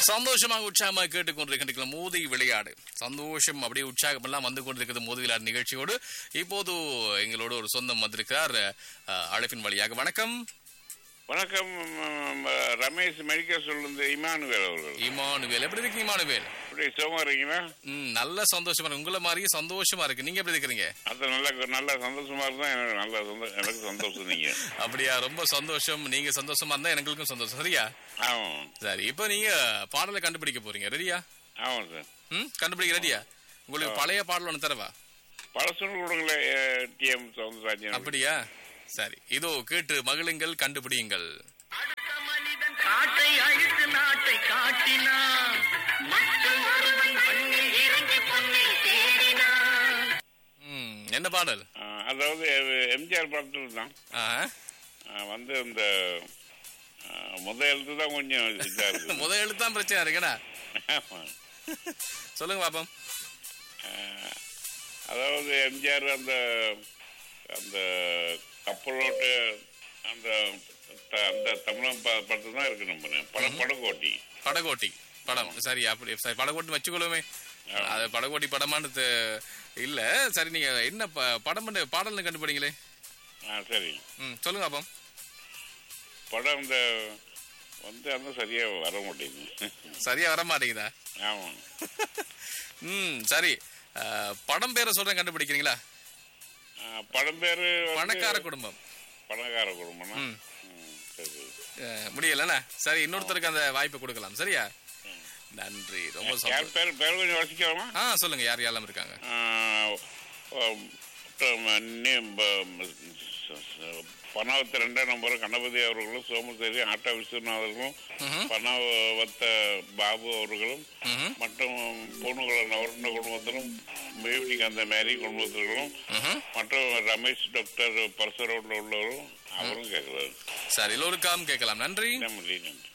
சந்தோஷமாக உற்சாகமாக கேட்டுக்கொண்டிருக்கின்ற மோதி விளையாடு சந்தோஷம் அப்படியே உற்சாகம் எல்லாம் வந்து கொண்டிருக்கிறது மோதி விளையாடு நிகழ்ச்சியோடு இப்போது எங்களோடு ஒரு சொந்தம் வந்திருக்கிறார் அஹ், அழைப்பின் வழியாக வணக்கம் வணக்கம் ம், ரமேஷ் மெடிக்கல் சொல்லுங்க இமானுவேல் அவர்கள் இமானுவேல் எப்படி இருக்கீங்க இமானுவேல் இப்படி சுகமா இருக்கீங்களா ம் நல்ல சந்தோஷமா இருக்கு உங்களை மாதிரியே சந்தோஷமா இருக்கு நீங்க எப்படி இருக்கிறீங்க அது நல்ல நல்ல சந்தோஷமா இருந்தா எனக்கு நல்ல சந்தோஷம் எனக்கு சந்தோஷம் நீங்க அப்படியா ரொம்ப சந்தோஷம் நீங்க சந்தோஷமா இருந்தா எங்களுக்கும் சந்தோஷம் சரியா ஆமாம் சரி இப்போ நீங்க பாடலை கண்டுபிடிக்க போறீங்க ரெடியா ஆமாம் சார் ம் கண்டுபிடிக்க ரெடியா உங்களுக்கு பழைய பாடல் ஒன்று தரவா பழசுன்னு கொடுங்களேன் டிஎம் சவுந்தரராஜன் அப்படியா சரி இதோ கேட்டு மகிழுங்கள் கண்டுபிடியுங்கள் அடுத்த மனிதன் காட்டை அழித்து நாட்டை காட்டினான் மக்கள் ஒருவன் மண்ணில் இறங்கி பொன்னில் தேடினான் ம் என்ன பாடல் ஆ, அதாவது எம்ஜிஆர் படத்தில் தான் ஆ ஆ, வந்து இந்த ஆ, முத எழுத்து தான் கொஞ்சம் இதா இருக்கு முத எழுத்தான் பிரச்சனை இருக்குண்ணா ஆமா. சொல்லுங்க பாப்போம் ஆ, அதாவது எம்ஜிஆர் அந்த அந்த கப்பலோட்டு அந்த த- அந்த தமிழன் ப- படத்துல தான் இருக்கு நம்ம படம் படகோட்டி படகோட்டி படம் சரி அப்படி சரி படகோட்டி வச்சுக்கொள்ளுமே அது படகோட்டி படமானு தெ- இல்ல சரி நீங்க என்ன ப- படம் பண்ண பாடல்னு கண்டுபிடிங்களே ஆ சரி ம் சொல்லுங்க பாப்போம் படம் இந்த வந்து அந்த சரியா வர மாட்டேங்குது சரியா வர மாட்டேங்குதா ஆமாம் ம் சரி அஹ், படம் பேரை சொல்றேன் கண்டுபிடிக்கிறீங்களா ஆ, படம் பேரு வந்து பணக்கார குடும்பம் பணக்கார குடும்பம்னா ம். ம், சரி அஹ், முடியலண்ணா சரி இன்னொருத்தருக்கு அந்த வாய்ப்பை கொடுக்கலாம் சரியா நன்றி ரொம்ப யார் சந்தோஷம் பேர் பேர் கொஞ்சம் வசிக்கலாமா ஆ சொல்லுங்க யார் யாரெல்லாம் இருக்காங்க பணாவத்து ரெண்டாம் நம்பர் கணபதி அவர்களும் சோமசேரி ஆட்டா விஸ்வநாதர்களும் ம்ஹும். பணாவத்த பாபு அவர்களும் ம்ஹும். மற்றும் பொண்ணுகள நவரண்ட குடும்பத்திலும் மேவினிக்கு அந்த மேரி குடும்பத்திலும் ம்ஹும். மற்றும் ரமேஷ் டாக்டர் பரசரோட்ல உள்ளவரும் அவரும் கேட்கிறாரு சரி எல்லோருக்காம் கேட்கலாம் நன்றி நன்றி நன்றி